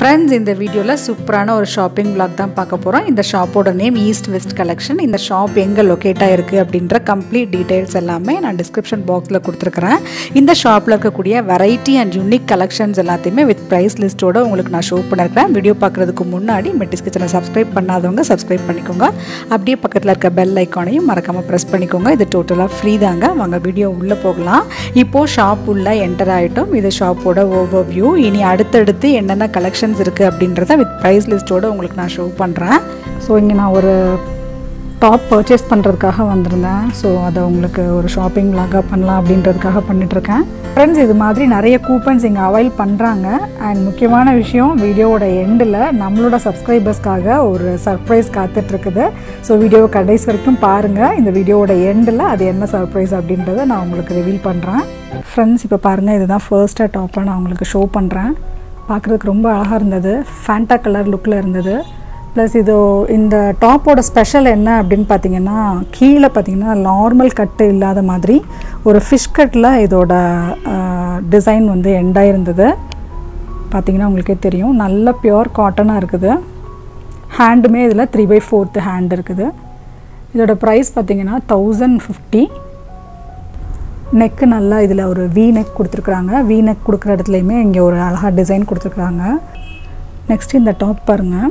friends இந்த வீடியோவில் சூப்பரான ஒரு ஷாப்பிங் vlog தான் பார்க்க போகிறோம் இந்த ஷாப்போட நேம் ஈஸ்ட் வெஸ்ட் கலெக்ஷன் இந்த ஷாப் எங்கே லொக்கேட் ஆகிருக்கு அப்படின்ற கம்ப்ளீட் டீட்டெயில்ஸ் எல்லாமே நான் டிஸ்கிரிப்ஷன் பாக்ஸில் கொடுத்துருக்குறேன் இந்த ஷாப்பில் இருக்கக்கூடிய வெரைட்டி அண்ட் யூனிக் கலெக்ஷன்ஸ் எல்லாத்தையுமே வித் ப்ரைஸ் லிஸ்ட்டோட உங்களுக்கு நான் ஷோ பண்ணியிருக்கேன் வீடியோ பார்க்குறதுக்கு முன்னாடி மெட்டிஸ் கிச்சனை சப்ஸ்கிரைப் பண்ணாதவங்க சப்ஸ்கிரைப் பண்ணிக்கோங்க அப்படியே பக்கத்தில் இருக்க பெல் ஐக்கானையும் மறக்காமல் ப்ரெஸ் பண்ணிக்கோங்க இது டோட்டலாக ஃப்ரீ தாங்க வாங்க வீடியோ உள்ளே போகலாம் இப்போது ஷாப் உள்ளே என்டர் ஆகிட்டோம் இது ஷாப்போட ஓவர் வியூ இனி அடுத்தடுத்து என்னென்ன கலெக்ஷன்ஸ் இருக்குது அப்படின்றத வித் ப்ரைஸ் லிஸ்ட்டோட உங்களுக்கு நான் ஷோ பண்ணுறேன் ஸோ இங்கே நான் ஒரு டாப் பர்ச்சேஸ் பண்ணுறதுக்காக வந்திருந்தேன் ஸோ அதை உங்களுக்கு ஒரு ஷாப்பிங் லாகாக பண்ணலாம் அப்படின்றதுக்காக பண்ணிகிட்ருக்கேன் ஃப்ரெண்ட்ஸ் இது மாதிரி நிறைய கூப்பன்ஸ் இங்கே அவைல் பண்ணுறாங்க அண்ட் முக்கியமான விஷயம் வீடியோவோட எண்டில் நம்மளோட சப்ஸ்கிரைபர்ஸ்க்காக ஒரு சர்ப்ரைஸ் காத்துட்ருக்குது ஸோ வீடியோவை கடைசி வரைக்கும் பாருங்கள் இந்த வீடியோவோட எண்டில் அது என்ன சர்ப்ரைஸ் அப்படின்றத நான் உங்களுக்கு ரிவீல் பண்ணுறேன் ஃப்ரெண்ட்ஸ் இப்போ பாருங்கள் இதுதான் ஃபர்ஸ்ட்டாக டாப்பை நான் உங்களுக்கு ஷோ பண்ணுறேன் பார்க்குறதுக்கு ரொம்ப அழகாக இருந்தது ஃபேண்டா கலர் லுக்கில் இருந்தது ப்ளஸ் இது இந்த டாப்போட ஸ்பெஷல் என்ன அப்படின்னு பார்த்தீங்கன்னா கீழே பார்த்தீங்கன்னா நார்மல் கட்டு இல்லாத மாதிரி ஒரு ஃபிஷ் கட்டில் இதோட டிசைன் வந்து எண்டாக இருந்தது பார்த்தீங்கன்னா உங்களுக்கே தெரியும் நல்ல பியோர் காட்டனாக இருக்குது ஹேண்டுமே இதில் த்ரீ பை ஃபோர்த்து ஹேண்ட் இருக்குது இதோட ப்ரைஸ் பார்த்தீங்கன்னா தௌசண்ட் ஃபிஃப்டி நெக்கு நல்லா இதில் ஒரு வி நெக் கொடுத்துருக்குறாங்க வி நெக் கொடுக்குற இடத்துலையுமே இங்கே ஒரு அழகாக டிசைன் கொடுத்துருக்குறாங்க நெக்ஸ்ட் இந்த டாப் பாருங்கள்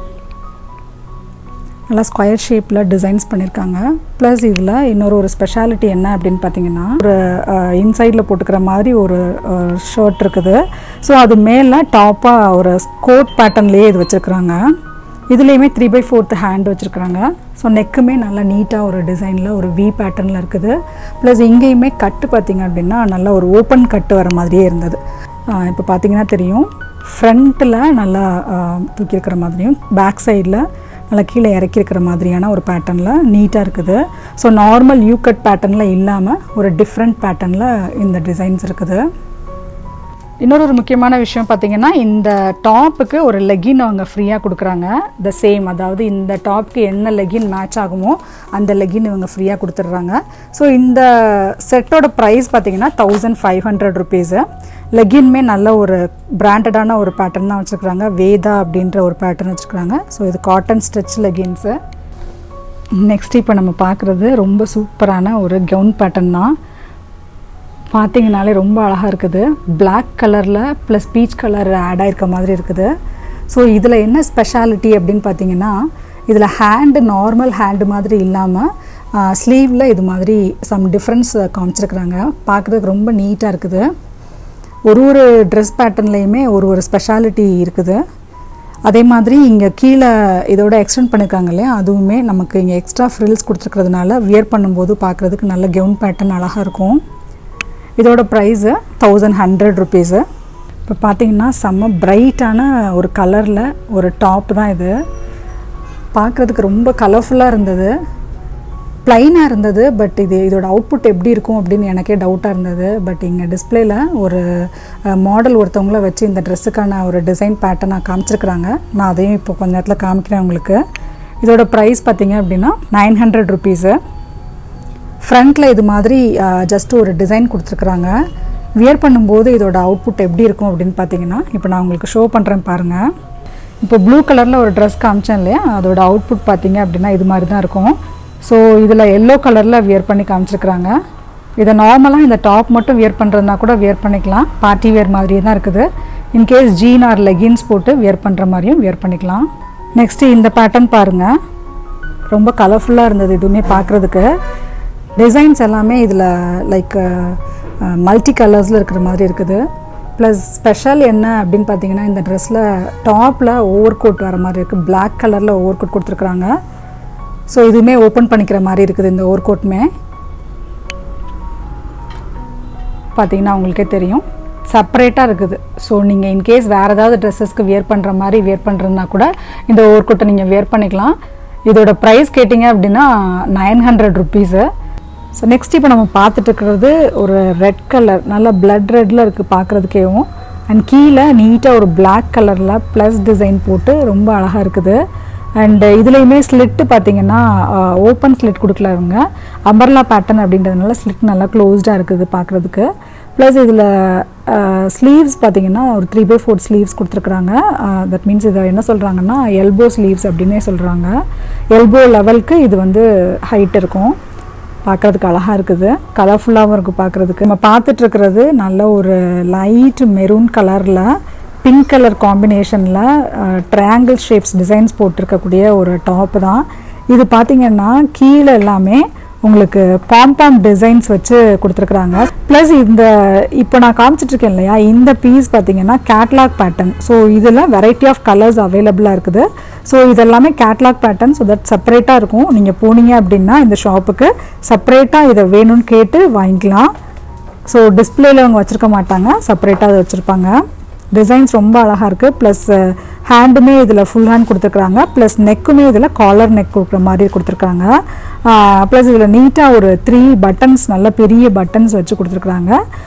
நல்லா ஸ்கொயர் ஷேப்பில் டிசைன்ஸ் பண்ணியிருக்காங்க ப்ளஸ் இதில் இன்னொரு ஒரு ஸ்பெஷாலிட்டி என்ன அப்படின்னு பார்த்தீங்கன்னா ஒரு இன்சைடில் போட்டுக்கிற மாதிரி ஒரு ஷர்ட் இருக்குது ஸோ அது மேலே டாப்பாக ஒரு கோட் பேட்டர்ன்லேயே இது வச்சுருக்குறாங்க இதுலேயுமே த்ரீ பை ஃபோர்த்து ஹேண்ட் வச்சுருக்குறாங்க ஸோ நெக்குமே நல்லா நீட்டாக ஒரு டிசைனில் ஒரு வி பேட்டர்னில் இருக்குது ப்ளஸ் இங்கேயுமே கட்டு பார்த்திங்க அப்படின்னா நல்லா ஒரு ஓப்பன் கட்டு வர மாதிரியே இருந்தது இப்போ பார்த்தீங்கன்னா தெரியும் ஃப்ரண்ட்டில் நல்லா தூக்கியிருக்கிற மாதிரியும் பேக் சைடில் நல்லா கீழே இறக்கியிருக்கிற மாதிரியான ஒரு பேட்டர்னில் நீட்டாக இருக்குது ஸோ நார்மல் யூ கட் பேட்டர்னில் இல்லாமல் ஒரு டிஃப்ரெண்ட் பேட்டர்னில் இந்த டிசைன்ஸ் இருக்குது இன்னொரு ஒரு முக்கியமான விஷயம் பார்த்தீங்கன்னா இந்த டாப்புக்கு ஒரு லெகின் அவங்க ஃப்ரீயாக கொடுக்குறாங்க த சேம் அதாவது இந்த டாப்க்கு என்ன லெகின் மேட்ச் ஆகுமோ அந்த லெகின் இவங்க ஃப்ரீயாக கொடுத்துட்றாங்க ஸோ இந்த செட்டோட ப்ரைஸ் பார்த்தீங்கன்னா தௌசண்ட் ஃபைவ் ஹண்ட்ரட் ருபீஸு லெகின்மே நல்ல ஒரு பிராண்டடான ஒரு பேட்டர்ன் தான் வச்சுருக்குறாங்க வேதா அப்படின்ற ஒரு பேட்டர்ன் வச்சுருக்குறாங்க ஸோ இது காட்டன் ஸ்ட்ரெச் லெகின்ஸு நெக்ஸ்ட் இப்போ நம்ம பார்க்குறது ரொம்ப சூப்பரான ஒரு கவுன் பேட்டர்ன் தான் பார்த்தீங்கனாலே ரொம்ப அழகாக இருக்குது பிளாக் கலரில் ப்ளஸ் பீச் கலர் ஆட் ஆயிருக்க மாதிரி இருக்குது ஸோ இதில் என்ன ஸ்பெஷாலிட்டி அப்படின்னு பார்த்தீங்கன்னா இதில் ஹேண்டு நார்மல் ஹேண்டு மாதிரி இல்லாமல் ஸ்லீவில் இது மாதிரி சம் டிஃப்ரென்ஸ் காமிச்சிருக்கிறாங்க பார்க்குறதுக்கு ரொம்ப நீட்டாக இருக்குது ஒரு ஒரு ட்ரெஸ் பேட்டர்ன்லேயுமே ஒரு ஒரு ஸ்பெஷாலிட்டி இருக்குது அதே மாதிரி இங்கே கீழே இதோட எக்ஸ்டெண்ட் பண்ணியிருக்காங்க இல்லையா அதுவுமே நமக்கு இங்கே எக்ஸ்ட்ரா ஃப்ரில்ஸ் கொடுத்துருக்கிறதுனால வியர் பண்ணும்போது பார்க்குறதுக்கு நல்ல கெவுன் பேட்டர்ன் அழகாக இருக்கும் இதோட ப்ரைஸு தௌசண்ட் ஹண்ட்ரட் ருபீஸு இப்போ பார்த்தீங்கன்னா செம்ம பிரைட்டான ஒரு கலரில் ஒரு டாப் தான் இது பார்க்குறதுக்கு ரொம்ப கலர்ஃபுல்லாக இருந்தது ப்ளைனாக இருந்தது பட் இது இதோட அவுட்புட் எப்படி இருக்கும் அப்படின்னு எனக்கே டவுட்டாக இருந்தது பட் இங்கே டிஸ்பிளேயில் ஒரு மாடல் ஒருத்தவங்கள வச்சு இந்த ட்ரெஸ்ஸுக்கான ஒரு டிசைன் பேட்டர்னாக காமிச்சிருக்கிறாங்க நான் அதையும் இப்போ கொஞ்ச நேரத்தில் காமிக்கிறேன் உங்களுக்கு இதோட ப்ரைஸ் பார்த்தீங்க அப்படின்னா நைன் ஹண்ட்ரட் ருபீஸு ஃப்ரண்ட்டில் இது மாதிரி ஜஸ்ட் ஒரு டிசைன் கொடுத்துருக்குறாங்க வியர் பண்ணும்போது இதோட அவுட்புட் எப்படி இருக்கும் அப்படின்னு பார்த்தீங்கன்னா இப்போ நான் உங்களுக்கு ஷோ பண்ணுறேன் பாருங்கள் இப்போ ப்ளூ கலரில் ஒரு ட்ரெஸ் காமிச்சேன் இல்லையா அதோட அவுட்புட் பார்த்தீங்க அப்படின்னா இது மாதிரி தான் இருக்கும் ஸோ இதில் எல்லோ கலரில் வியர் பண்ணி காமிச்சிருக்கிறாங்க இதை நார்மலாக இந்த டாப் மட்டும் வியர் பண்ணுறதுனா கூட வியர் பண்ணிக்கலாம் பார்ட்டி வேர் மாதிரியே தான் இருக்குது இன்கேஸ் ஜீன் ஆர் லெகின்ஸ் போட்டு வியர் பண்ணுற மாதிரியும் வியர் பண்ணிக்கலாம் நெக்ஸ்ட்டு இந்த பேட்டர்ன் பாருங்கள் ரொம்ப கலர்ஃபுல்லாக இருந்தது இதுவுமே பார்க்குறதுக்கு டிசைன்ஸ் எல்லாமே இதில் லைக் மல்டி கலர்ஸில் இருக்கிற மாதிரி இருக்குது ப்ளஸ் ஸ்பெஷல் என்ன அப்படின்னு பார்த்தீங்கன்னா இந்த ட்ரெஸ்ஸில் டாப்பில் ஓவர் கோட் வர மாதிரி இருக்குது பிளாக் கலரில் ஓவர் கோட் கொடுத்துருக்குறாங்க ஸோ இதுவுமே ஓப்பன் பண்ணிக்கிற மாதிரி இருக்குது இந்த ஓவர் கோட்டுமே பார்த்தீங்கன்னா உங்களுக்கே தெரியும் செப்பரேட்டாக இருக்குது ஸோ நீங்கள் இன்கேஸ் வேறு ஏதாவது ட்ரெஸ்ஸஸ்க்கு வியர் பண்ணுற மாதிரி வியர் பண்ணுறதுனா கூட இந்த ஓவர் கோட்டை நீங்கள் வியர் பண்ணிக்கலாம் இதோட ப்ரைஸ் கேட்டிங்க அப்படின்னா nine hundred rupees so next இப்போ நம்ம பார்த்துட்டு இருக்கிறது ஒரு ரெட் கலர் நல்லா பிளட் ரெட்டில் இருக்குது பார்க்குறதுக்கேவும் அண்ட் கீழே நீட்டாக ஒரு பிளாக் கலரில் ப்ளஸ் டிசைன் போட்டு ரொம்ப அழகாக இருக்குது அண்டு இதுலேயுமே ஸ்லிட்டு பார்த்தீங்கன்னா ஓப்பன் ஸ்லிட் கொடுக்கல இவங்க அம்பர்லா பேட்டர்ன் அப்படின்றதுனால ஸ்லிட் நல்லா க்ளோஸ்டாக இருக்குது பார்க்குறதுக்கு ப்ளஸ் இதில் ஸ்லீவ்ஸ் பார்த்தீங்கன்னா ஒரு த்ரீ பை ஃபோர் ஸ்லீவ்ஸ் கொடுத்துருக்குறாங்க தட் மீன்ஸ் இதை என்ன சொல்கிறாங்கன்னா எல்போ ஸ்லீவ்ஸ் அப்படின்னே சொல்கிறாங்க எல்போ லெவலுக்கு இது வந்து ஹைட் இருக்கும் பார்க்குறதுக்கு அழகாக இருக்குது கலர்ஃபுல்லாகவும் இருக்குது பார்க்குறதுக்கு நம்ம பார்த்துட்டு இருக்கிறது நல்ல ஒரு லைட் மெரூன் கலரில் பிங்க் கலர் காம்பினேஷனில் ட்ரையாங்கிள் ஷேப்ஸ் டிசைன்ஸ் போட்டிருக்கக்கூடிய ஒரு டாப்பு தான் இது பார்த்தீங்கன்னா கீழே எல்லாமே உங்களுக்கு பாம்பாம் டிசைன்ஸ் வச்சு கொடுத்துருக்குறாங்க ப்ளஸ் இந்த இப்போ நான் காமிச்சிட்டு இருக்கேன் இல்லையா இந்த பீஸ் பார்த்தீங்கன்னா கேட்லாக் பேட்டர்ன் ஸோ இதில் வெரைட்டி ஆஃப் கலர்ஸ் அவைலபிளாக இருக்குது ஸோ இதெல்லாமே கேட்லாக் பேட்டர்ன் ஸோ தட் செப்பரேட்டாக இருக்கும் நீங்கள் போனீங்க அப்படின்னா இந்த ஷாப்புக்கு செப்பரேட்டாக இதை வேணும்னு கேட்டு வாங்கிக்கலாம் ஸோ டிஸ்பிளேல அவங்க வச்சுருக்க மாட்டாங்க செப்பரேட்டாக அதை வச்சுருப்பாங்க டிசைன்ஸ் ரொம்ப அழகாக இருக்குது ப்ளஸ் ஹேண்டுமே இதில் ஃபுல் ஹேண்ட் கொடுத்துருக்குறாங்க ப்ளஸ் நெக்குமே இதில் காலர் நெக் கொடுக்குற மாதிரி கொடுத்துருக்காங்க ப்ளஸ் இதில் நீட்டாக ஒரு த்ரீ பட்டன்ஸ் நல்ல பெரிய பட்டன்ஸ் வச்சு கொடுத்துருக்குறாங்க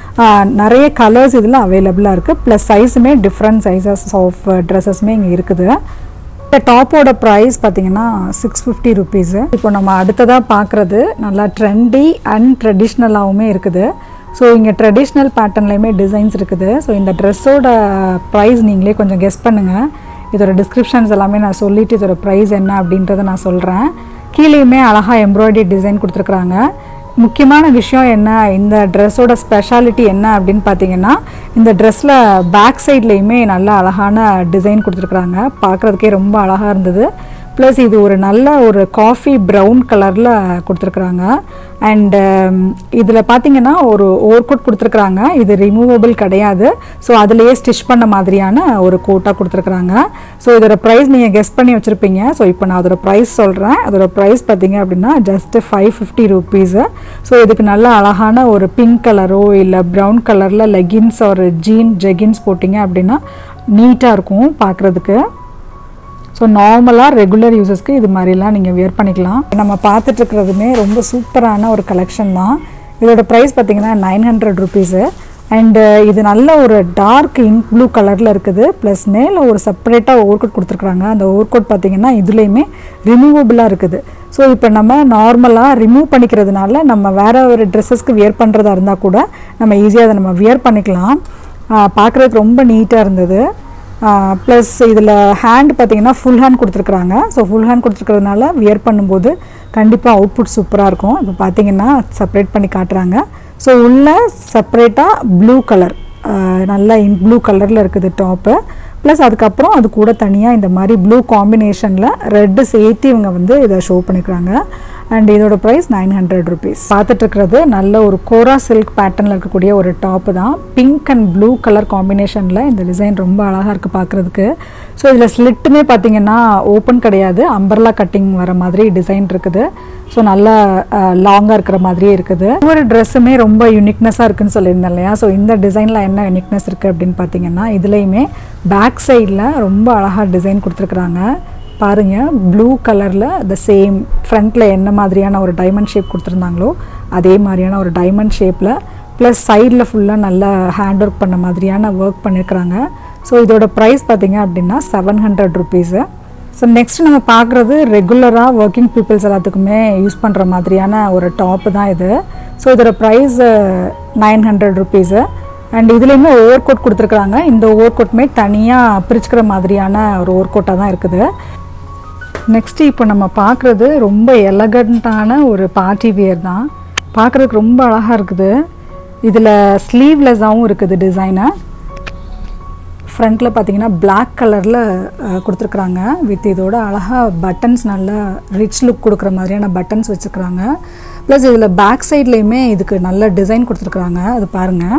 நிறைய கலர்ஸ் இதில் அவைலபிளாக இருக்குது ப்ளஸ் சைஸுமே டிஃப்ரெண்ட் சைஸஸ் ஆஃப் ட்ரெஸ்ஸஸ்மே இங்கே இருக்குது இந்த டாப்போட ப்ரைஸ் பார்த்தீங்கன்னா சிக்ஸ் ஃபிஃப்டி ருபீஸு இப்போ நம்ம அடுத்ததாக பார்க்குறது நல்லா ட்ரெண்டி அண்ட் ட்ரெடிஷ்னலாகவுமே இருக்குது ஸோ இங்கே ட்ரெடிஷ்னல் பேட்டர்ன்லேயுமே டிசைன்ஸ் இருக்குது ஸோ இந்த ட்ரெஸ்ஸோட ப்ரைஸ் நீங்களே கொஞ்சம் கெஸ் பண்ணுங்கள் இதோட டிஸ்கிரிப்ஷன்ஸ் எல்லாமே நான் சொல்லிவிட்டு இதோட ப்ரைஸ் என்ன அப்படின்றத நான் சொல்கிறேன் கீழேயுமே அழகாக எம்ப்ராய்டரி டிசைன் கொடுத்துருக்குறாங்க முக்கியமான விஷயம் என்ன இந்த ட்ரெஸ்ஸோட ஸ்பெஷாலிட்டி என்ன அப்படின்னு பார்த்தீங்கன்னா இந்த ட்ரெஸ்ஸில் பேக் சைட்லேயுமே நல்ல அழகான டிசைன் கொடுத்துருக்குறாங்க பார்க்குறதுக்கே ரொம்ப அழகாக இருந்தது ப்ளஸ் இது ஒரு நல்ல ஒரு காஃபி ப்ரௌன் கலரில் கொடுத்துருக்குறாங்க அண்டு இதில் பார்த்தீங்கன்னா ஒரு ஓவர்கோட் கொடுத்துருக்குறாங்க இது ரிமூவபிள் கிடையாது ஸோ அதுலேயே ஸ்டிச் பண்ண மாதிரியான ஒரு கோட்டாக கொடுத்துருக்குறாங்க ஸோ இதோட ப்ரைஸ் நீங்கள் கெஸ் பண்ணி வச்சுருப்பீங்க ஸோ இப்போ நான் அதோட ப்ரைஸ் சொல்கிறேன் அதோட ப்ரைஸ் பார்த்தீங்க அப்படின்னா just five fifty rupees so இதுக்கு நல்ல அழகான ஒரு பிங்க் கலரோ இல்லை ப்ரௌன் கலரில் லெகின்ஸ் ஒரு ஜீன் ஜெகின்ஸ் போட்டிங்க அப்படின்னா நீட்டாக இருக்கும் பார்க்குறதுக்கு ஸோ நார்மலாக ரெகுலர் யூசஸ்க்கு இது மாதிரிலாம் நீங்கள் வியர் பண்ணிக்கலாம் நம்ம பார்த்துட்டு இருக்கிறதுமே ரொம்ப சூப்பரான ஒரு கலெக்ஷன் தான் இதோட ப்ரைஸ் பார்த்தீங்கன்னா நைன் ஹண்ட்ரட் ருபீஸு அண்டு இது நல்ல ஒரு டார்க் இங்க் ப்ளூ கலரில் இருக்குது ப்ளஸ் மேலே ஒரு செப்பரேட்டாக ஓவர் கோட் கொடுத்துருக்குறாங்க அந்த ஓவர் கோட் பார்த்தீங்கன்னா இதுலேயுமே ரிமூவபிளாக இருக்குது ஸோ இப்போ நம்ம நார்மலாக ரிமூவ் பண்ணிக்கிறதுனால நம்ம வேறு ஒரு ட்ரெஸ்ஸஸ்க்கு வியர் பண்ணுறதா இருந்தால் கூட நம்ம ஈஸியாக அதை நம்ம வியர் பண்ணிக்கலாம் பார்க்குறதுக்கு ரொம்ப நீட்டாக இருந்தது ப்ளஸ் இதில் ஹேண்ட் பார்த்தீங்கன்னா ஃபுல் ஹேண்ட் கொடுத்துருக்குறாங்க ஸோ ஃபுல் ஹேண்ட் கொடுத்துருக்கிறதுனால வியர் பண்ணும்போது கண்டிப்பாக அவுட்புட் சூப்பராக இருக்கும் இப்போ பார்த்தீங்கன்னா செப்பரேட் பண்ணி காட்டுறாங்க ஸோ உள்ள செப்பரேட்டாக ப்ளூ கலர் நல்லா இன் ப்ளூ கலரில் இருக்குது டாப்பு ப்ளஸ் அதுக்கப்புறம் அது கூட தனியாக இந்த மாதிரி ப்ளூ காம்பினேஷனில் ரெட்டு சேர்த்து இவங்க வந்து இதை ஷோ பண்ணிக்கிறாங்க அண்ட் இதோட ப்ரைஸ் நைன் ஹண்ட்ரட் ருபீஸ் பார்த்துட்டு இருக்கிறது நல்ல ஒரு கோரா சில்க் பேட்டர்னில் இருக்கக்கூடிய ஒரு டாப்பு தான் பிங்க் அண்ட் ப்ளூ கலர் காம்பினேஷனில் இந்த டிசைன் ரொம்ப அழகாக இருக்குது பார்க்குறதுக்கு ஸோ இதில் ஸ்லிட்டுமே பார்த்தீங்கன்னா ஓப்பன் கிடையாது அம்பர்லா கட்டிங் வர மாதிரி டிசைன் இருக்குது ஸோ நல்லா லாங்காக இருக்கிற மாதிரியே இருக்குது ஒவ்வொரு ட்ரெஸ்ஸுமே ரொம்ப யூனிக்னஸாக இருக்குன்னு சொல்லியிருந்தேன் இல்லையா ஸோ இந்த டிசைனில் என்ன யூனிக்னஸ் இருக்குது அப்படின்னு பார்த்தீங்கன்னா இதுலேயுமே பேக் சைடில் ரொம்ப அழகாக டிசைன் கொடுத்துருக்குறாங்க பாருங்கள் ப்ளூ கலரில் த சேம் ஃப்ரண்ட்டில் என்ன மாதிரியான ஒரு டைமண்ட் ஷேப் கொடுத்துருந்தாங்களோ அதே மாதிரியான ஒரு டைமண்ட் ஷேப்பில் ப்ளஸ் சைடில் ஃபுல்லாக நல்லா ஹேண்ட் ஒர்க் பண்ண மாதிரியான ஒர்க் பண்ணியிருக்கிறாங்க ஸோ இதோட ப்ரைஸ் பார்த்தீங்க அப்படின்னா seven hundred rupees so next நம்ம பார்க்குறது ரெகுலராக ஒர்க்கிங் பீப்புள்ஸ் எல்லாத்துக்குமே யூஸ் பண்ணுற மாதிரியான ஒரு டாப்பு தான் இது ஸோ இதோட price nine hundred rupees and இதுலேயுமே ஓவர் கோட் கொடுத்துருக்குறாங்க இந்த ஓவர் கோட்டுமே தனியாக பிரிச்சுக்கிற மாதிரியான ஒரு ஓவர் கோட்டாக தான் இருக்குது நெக்ஸ்ட்டு இப்போ நம்ம பார்க்குறது ரொம்ப எலகண்ட்டான ஒரு பார்ட்டி வியர் தான் பார்க்குறதுக்கு ரொம்ப அழகாக இருக்குது இதில் ஸ்லீவ்லெஸ்ஸாகவும் இருக்குது டிசைனை ஃப்ரண்ட்டில் பார்த்தீங்கன்னா பிளாக் கலரில் கொடுத்துருக்குறாங்க வித் இதோட அழகாக பட்டன்ஸ் நல்லா ரிச் லுக் கொடுக்குற மாதிரியான பட்டன்ஸ் வச்சுருக்குறாங்க ப்ளஸ் இதில் பேக் சைட்லேயுமே இதுக்கு நல்ல டிசைன் கொடுத்துருக்குறாங்க அது பாருங்கள்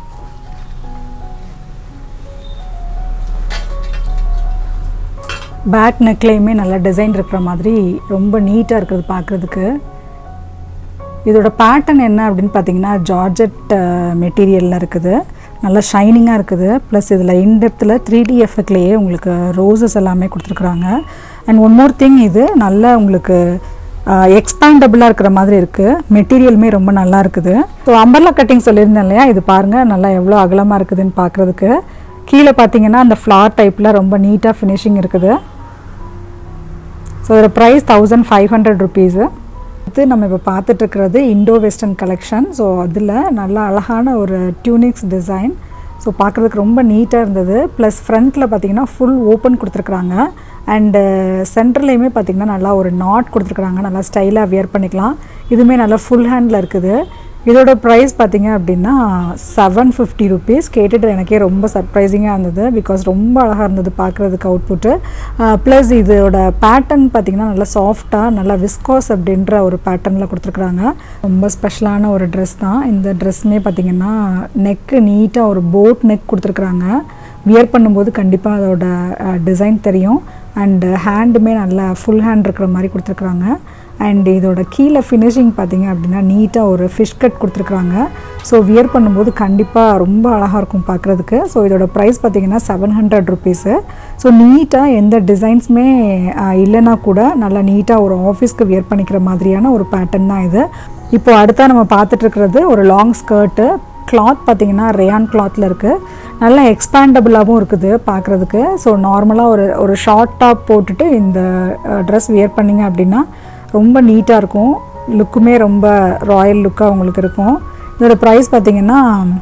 பேக் நெக்லேயுமே நல்ல டிசைன் இருக்கிற மாதிரி ரொம்ப நீட்டாக இருக்குது பார்க்குறதுக்கு இதோட பேட்டர்ன் என்ன அப்படின்னு பார்த்தீங்கன்னா ஜார்ஜெட் மெட்டீரியலில் இருக்குது நல்லா ஷைனிங்காக இருக்குது ப்ளஸ் இதில் இன்டெப்த்தில் த்ரீ டி எஃபெக்ட்லேயே உங்களுக்கு ரோசஸ் எல்லாமே கொடுத்துருக்குறாங்க அண்ட் ஒன் மோர் திங் இது நல்லா உங்களுக்கு எக்ஸ்பேண்டபிளாக இருக்கிற மாதிரி இருக்குது மெட்டீரியலுமே ரொம்ப நல்லா இருக்குது ஸோ அம்பர்லா கட்டிங் சொல்லியிருந்தேன் இல்லையா இது பாருங்கள் நல்லா எவ்வளோ அகலமாக இருக்குதுன்னு பார்க்குறதுக்கு கீழே பார்த்தீங்கன்னா அந்த ஃப்ளார் டைப்பில் ரொம்ப நீட்டாக ஃபினிஷிங் இருக்குது ஸோ இதோட price thousand five hundred rupees அடுத்து நம்ம இப்போ பார்த்துட்டு இருக்கிறது இண்டோ வெஸ்டர்ன் கலெக்ஷன் ஸோ அதில் நல்லா அழகான ஒரு டியூனிக்ஸ் டிசைன் ஸோ பார்க்குறதுக்கு ரொம்ப நீட்டாக இருந்தது ப்ளஸ் ஃப்ரண்ட்டில் பார்த்தீங்கன்னா ஃபுல் ஓப்பன் கொடுத்துருக்குறாங்க அண்டு சென்டர்லேயுமே பார்த்தீங்கன்னா நல்லா ஒரு நாட் கொடுத்துருக்குறாங்க நல்லா ஸ்டைலாக வியர் பண்ணிக்கலாம் இதுவுமே நல்லா ஃபுல் ஹேண்டில் இருக்குது இதோட ப்ரைஸ் பார்த்தீங்க அப்படின்னா செவன் ஃபிஃப்டி ருபீஸ் கேட்டுட்டு எனக்கே ரொம்ப சர்ப்ரைசிங்காக இருந்தது பிகாஸ் ரொம்ப அழகாக இருந்தது பார்க்குறதுக்கு அவுட்புட்டு ப்ளஸ் இதோட பேட்டர்ன் பார்த்தீங்கன்னா நல்லா சாஃப்டாக நல்லா விஸ்காஸ் அப்படின்ற ஒரு பேட்டர்னில் கொடுத்துருக்குறாங்க ரொம்ப ஸ்பெஷலான ஒரு ட்ரெஸ் தான் இந்த ட்ரெஸ்ஸுமே பார்த்தீங்கன்னா நெக்கு நீட்டாக ஒரு போட் நெக் கொடுத்துருக்குறாங்க வியர் பண்ணும்போது கண்டிப்பாக அதோட டிசைன் தெரியும் அண்டு ஹேண்டுமே நல்லா ஃபுல் ஹேண்ட் இருக்கிற மாதிரி கொடுத்துருக்குறாங்க அண்ட் இதோட கீழே ஃபினிஷிங் பார்த்தீங்க அப்படின்னா நீட்டாக ஒரு ஃபிஷ் கட் கொடுத்துருக்குறாங்க ஸோ வியர் பண்ணும்போது கண்டிப்பாக ரொம்ப அழகாக இருக்கும் பார்க்குறதுக்கு ஸோ இதோட ப்ரைஸ் பார்த்தீங்கன்னா செவன் ஹண்ட்ரட் ருபீஸு ஸோ நீட்டாக எந்த டிசைன்ஸுமே இல்லைன்னா கூட நல்லா நீட்டாக ஒரு ஆஃபீஸ்க்கு வியர் பண்ணிக்கிற மாதிரியான ஒரு பேட்டர்ன் தான் இது இப்போ அடுத்தா நம்ம பார்த்துட்டு இருக்கிறது ஒரு லாங் ஸ்கர்ட்டு கிளாத் பார்த்தீங்கன்னா ரேயான் கிளாத்தில் இருக்குது நல்லா எக்ஸ்பேண்டபிளாகவும் இருக்குது பார்க்குறதுக்கு ஸோ நார்மலாக ஒரு ஒரு ஷார்ட் டாப் போட்டுட்டு இந்த ட்ரெஸ் வியர் பண்ணிங்க அப்படின்னா ரொம்ப நீட்டாக இருக்கும் லுக்குமே ரொம்ப ராயல் லுக்காக உங்களுக்கு இருக்கும் இதோட ப்ரைஸ் பார்த்தீங்கன்னா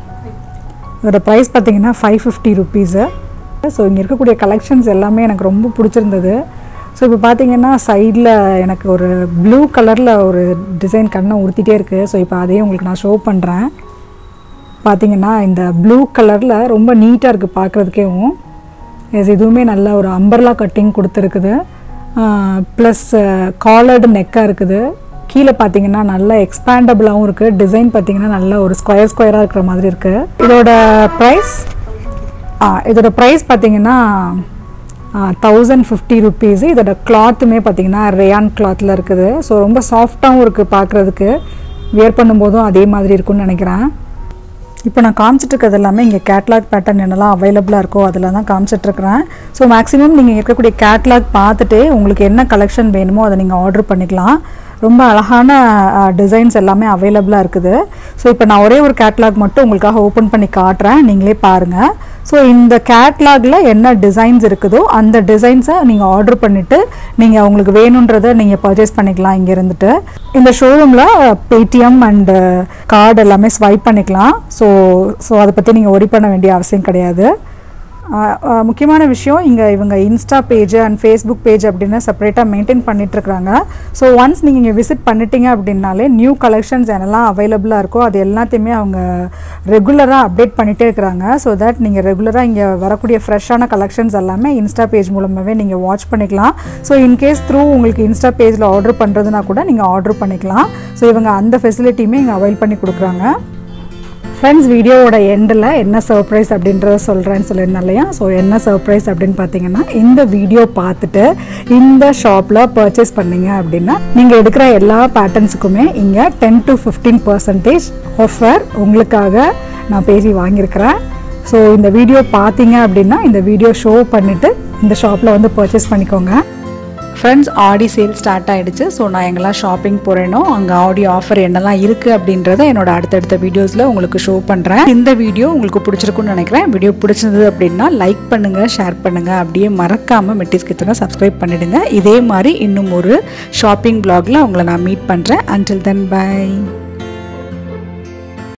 இதோட ப்ரைஸ் பார்த்தீங்கன்னா ஃபைவ் ஃபிஃப்டி ருபீஸு ஸோ இங்கே இருக்கக்கூடிய கலெக்ஷன்ஸ் எல்லாமே எனக்கு ரொம்ப பிடிச்சிருந்தது ஸோ இப்போ பார்த்தீங்கன்னா சைடில் எனக்கு ஒரு ப்ளூ கலரில் ஒரு டிசைன் கண்ணை உடுத்திட்டே இருக்குது ஸோ இப்போ அதையும் உங்களுக்கு நான் ஷோ பண்ணுறேன் பார்த்தீங்கன்னா இந்த ப்ளூ கலரில் ரொம்ப நீட்டாக இருக்குது பார்க்குறதுக்கேவும் எஸ் இதுவுமே நல்ல ஒரு அம்பர்லா கட்டிங் கொடுத்துருக்குது ப்ளஸ் காலர்டு நெக்காக இருக்குது கீழே பார்த்தீங்கன்னா நல்லா எக்ஸ்பேண்டபிளாகவும் இருக்குது டிசைன் பார்த்தீங்கன்னா நல்ல ஒரு ஸ்கொயர் ஸ்கொயராக இருக்கிற மாதிரி இருக்குது இதோட ப்ரைஸ் இதோட ப்ரைஸ் பார்த்தீங்கன்னா தௌசண்ட் ஃபிஃப்டி ருபீஸு இதோட கிளாத்துமே பார்த்தீங்கன்னா ரேயான் கிளாத்தில் இருக்குது ஸோ ரொம்ப சாஃப்டாகவும் இருக்குது பார்க்குறதுக்கு வியர் பண்ணும்போதும் அதே மாதிரி இருக்கும்னு நினைக்கிறேன் இப்போ நான் காமிச்சிட்டு இருக்கிறது எல்லாமே இங்கே கேட்லாக் பேட்டர்ன் என்னெல்லாம் அவைலபிளாக இருக்கோ அதில் தான் காமிச்சிட்ருக்கிறேன் ஸோ மேக்ஸிமம் நீங்கள் இருக்கக்கூடிய கேட்லாக் பார்த்துட்டு உங்களுக்கு என்ன கலெக்ஷன் வேணுமோ அதை நீங்கள் ஆர்டர் பண்ணிக்கலாம் ரொம்ப அழகான டிசைன்ஸ் எல்லாமே அவைலபிளாக இருக்குது ஸோ இப்போ நான் ஒரே ஒரு கேட்லாக் மட்டும் உங்களுக்காக ஓப்பன் பண்ணி காட்டுறேன் நீங்களே பாருங்கள் ஸோ இந்த கேட்லாகில் என்ன டிசைன்ஸ் இருக்குதோ அந்த டிசைன்ஸை நீங்கள் ஆர்டர் பண்ணிவிட்டு நீங்கள் உங்களுக்கு வேணுன்றதை நீங்கள் பர்ச்சேஸ் பண்ணிக்கலாம் இங்கே இருந்துட்டு இந்த ஷோரூமில் பேடிஎம் அண்டு கார்டு எல்லாமே ஸ்வைப் பண்ணிக்கலாம் ஸோ ஸோ அதை பற்றி நீங்கள் ஒரி பண்ண வேண்டிய அவசியம் கிடையாது முக்கியமான விஷயம் இங்கே இவங்க insta page and Facebook page அப்படின்னு செப்பரேட்டாக மெயின்டைன் பண்ணிகிட்ருக்குறாங்க ஸோ ஒன்ஸ் நீங்கள் இங்கே விசிட் பண்ணிட்டீங்க அப்படின்னாலே நியூ கலெக்ஷன்ஸ் என்னெல்லாம் அவைலபிளாக இருக்கோ அது எல்லாத்தையுமே அவங்க ரெகுலராக அப்டேட் பண்ணிகிட்டே இருக்கிறாங்க ஸோ தட் நீங்கள் ரெகுலராக இங்கே வரக்கூடிய ஃப்ரெஷ்ஷான கலெக்ஷன்ஸ் எல்லாமே இன்ஸ்டா பேஜ் மூலமாகவே நீங்கள் வாட்ச் பண்ணிக்கலாம் ஸோ இன்கேஸ் த்ரூ உங்களுக்கு இன்ஸ்டா பேஜில் ஆர்டர் பண்ணுறதுனா கூட நீங்கள் ஆர்டர் பண்ணிக்கலாம் ஸோ இவங்க அந்த ஃபெசிலிட்டியுமே இங்கே அவைல் பண்ணி கொடுக்குறாங்க ஃப்ரெண்ட்ஸ் வீடியோவோட எண்டில் என்ன சர்ப்ரைஸ் அப்படின்றத சொல்கிறேன்னு சொல்லியிருந்தேன் இல்லையா ஸோ என்ன சர்ப்ரைஸ் அப்படின்னு பார்த்தீங்கன்னா இந்த வீடியோ பார்த்துட்டு இந்த ஷாப்பில் பர்ச்சேஸ் பண்ணீங்க அப்படின்னா நீங்கள் எடுக்கிற எல்லா பேட்டர்ன்ஸுக்குமே இங்கே ten to fifteen percentage offer உங்களுக்காக நான் பேசி வாங்கியிருக்கிறேன் ஸோ இந்த வீடியோ பார்த்தீங்க அப்படின்னா இந்த வீடியோ ஷோ பண்ணிவிட்டு இந்த ஷாப்பில் வந்து பர்ச்சேஸ் பண்ணிக்கோங்க ஃப்ரெண்ட்ஸ் ஆடி சேல் ஸ்டார்ட் ஆகிடுச்சு ஸோ நான் எங்கெல்லாம் ஷாப்பிங் போகிறேனோ அங்கே ஆடி ஆஃபர் என்னெல்லாம் இருக்குது அப்படின்றத என்னோட அடுத்தடுத்த வீடியோஸில் உங்களுக்கு ஷோ பண்ணுறேன் இந்த வீடியோ உங்களுக்கு பிடிச்சிருக்குன்னு நினைக்கிறேன் வீடியோ பிடிச்சிருந்தது அப்படின்னா லைக் பண்ணுங்கள் ஷேர் பண்ணுங்கள் அப்படியே மறக்காமல் மெட்டிஸ் கிச்சனை சப்ஸ்கிரைப் பண்ணிவிடுங்க இதே மாதிரி இன்னும் ஒரு ஷாப்பிங் பிளாகில் உங்களை நான் மீட் பண்ணுறேன் அன்டில் தென் பை